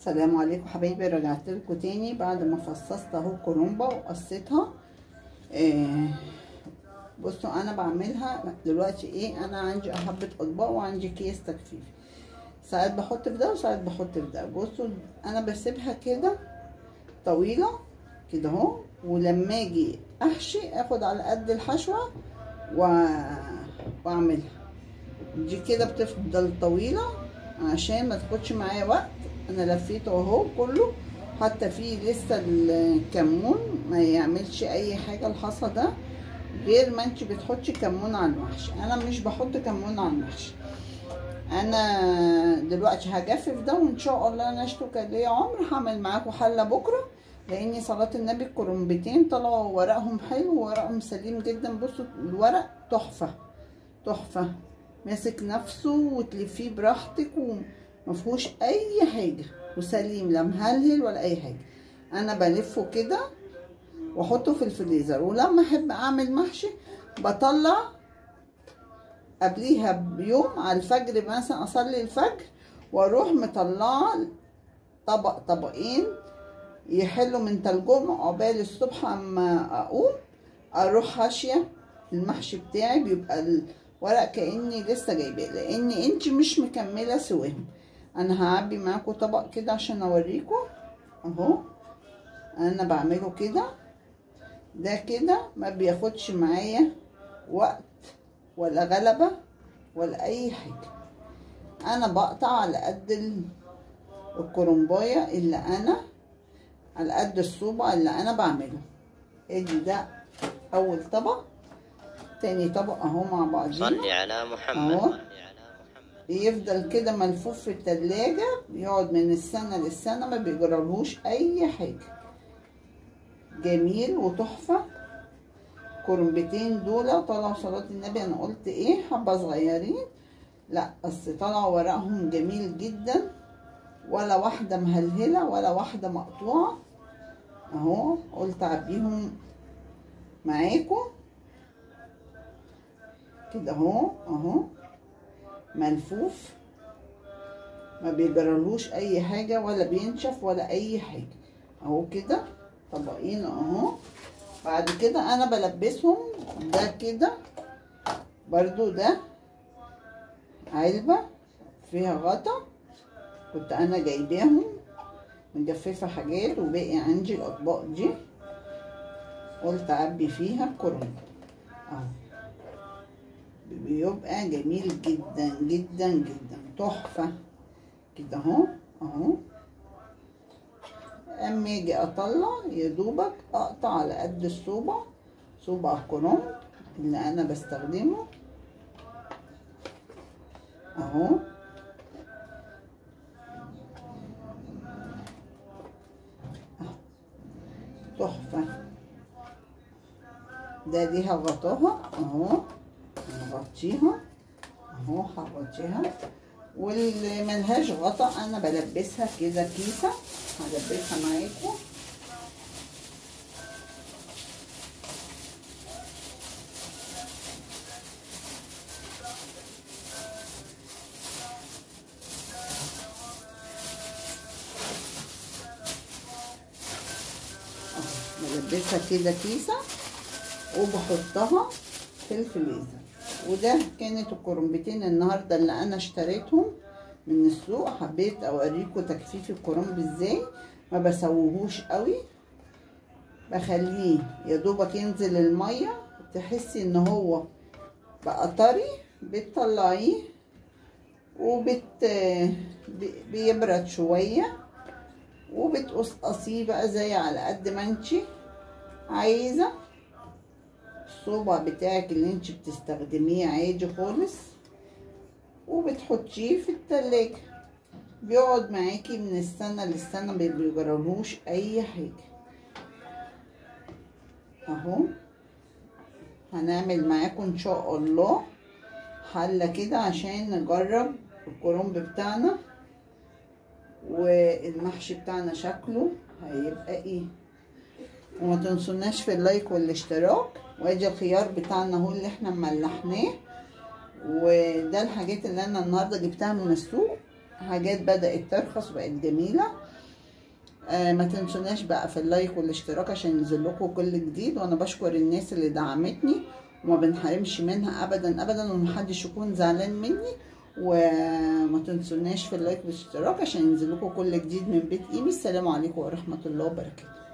السلام عليكم حبايبي رجعت لكم تاني بعد ما فصصت اهو كرومبا وقصيتها آه بصوا انا بعملها دلوقتي ايه انا عندي حبه اطباق وعندي اكياس تجفيف ساعات بحط في ده وساعات بحط في ده بصوا انا بسيبها كده طويله كده اهو ولما اجي احشي اخد على قد الحشوه و... واعملها دي كده بتفضل طويله عشان ما تاخدش معايا وقت انا لفيته اهو كله حتى فيه لسه الكمون ما يعملش اي حاجه الحصى ده غير ما انت بتحطي كمون على المحشي انا مش بحط كمون على المحشي انا دلوقتي هجفف ده وان شاء الله انا اشتو كان ليا عمر هعمل معاكم حله بكره لاني صلاه النبي الكرنبتين طلعوا ورقهم حلو وورقهم سليم جدا بصوا الورق تحفه تحفه ماسك نفسه وتلفيه براحتك ومفهوش اي حاجه وسليم لا مهلهل ولا اي حاجه انا بلفه كده واحطه في الفريزر ولما احب اعمل محشي بطلع قبليها بيوم على الفجر مثلا اصلي الفجر واروح مطلعه طبق طبقين يحلوا من تلجهم عقبال الصبح اما اقوم اروح حاشيه المحشي بتاعي بيبقى الورق كاني لسه جايباه لان انت مش مكمله سواهم انا هعبي معاكم طبق كده عشان اوريكم اهو انا بعمله كده ده كده ما بياخدش معايا وقت ولا غلبة ولا اي حاجة انا بقطع على قد الكرنباية اللي انا على قد الصوبع اللي انا بعمله ادي ده اول طبق تاني طبق اهو مع بعضينا صلي على محمد أهو. صلي على محمد يفضل كده ملفوف في التلاجة يقعد من السنة للسنة ما بيجرالهوش أي حاجة جميل وتحفة كرنبتين دول طلعوا صلاة النبي أنا قلت إيه حبة صغيرين لا بس طلعوا ورقهم جميل جدا ولا واحدة مهلهلة ولا واحدة مقطوعة أهو قلت أعبيهم معاكم كده أهو أهو ملفوف ما بيجرالوش اي حاجة ولا بينشف ولا اي حاجة اهو كده طبقين اهو بعد كده انا بلبسهم ده كده برضو ده علبة فيها غطا كنت انا جايباهم مجففة حاجات وباقي عندي الاطباق دي قلت اعبي فيها كرنب اهو بيبقى جميل جدا جدا جدا تحفة كده اهو اهو اما اجي اطلع يا دوبك اقطع على قد الصوبع صوبع الكرنب اللي انا بستخدمه اهو تحفة ده دي هغطاها اهو نغطيها اهو هغطيها واللي ملهاش غطا انا بلبسها كده كيسه هلبسها معاكم بلبسها كده كيسه وبحطها في الفريزر وده كانت الكرنبتين النهارده اللي انا اشتريتهم من السوق حبيت اوريكم تجفيف الكرنب ازاي ما بسويهوش قوي بخليه يا دوبك ينزل الميه تحسي ان هو بقى طري بتطلعيه وبت بيبرد شويه وبتقصقصيه بقى زي على قد ما انتي عايزه الصوبع بتاعك اللي انت بتستخدميه عادي خالص وبتحطيه في التلاجة بيقعد معاكي من السنة للسنة ما بيجرالهوش اي حاجة اهو هنعمل معاكم ان شاء الله حلة كده عشان نجرب الكرنب بتاعنا والمحشي بتاعنا شكله هيبقى ايه وما تنسوناش في اللايك والاشتراك وادي الخيار بتاعنا اهو اللي احنا مملحناه وده الحاجات اللي انا النهارده جبتها من السوق حاجات بدأت ترخص وبقت جميلة آه ما تنسوناش بقى في اللايك والاشتراك عشان ينزل لكم كل جديد وانا بشكر الناس اللي دعمتني وما بنحرمش منها ابدا ابدا ومحدش يكون زعلان مني وما تنسوناش في اللايك والاشتراك عشان ينزل لكم كل جديد من بيت ايمي السلام عليكم ورحمه الله وبركاته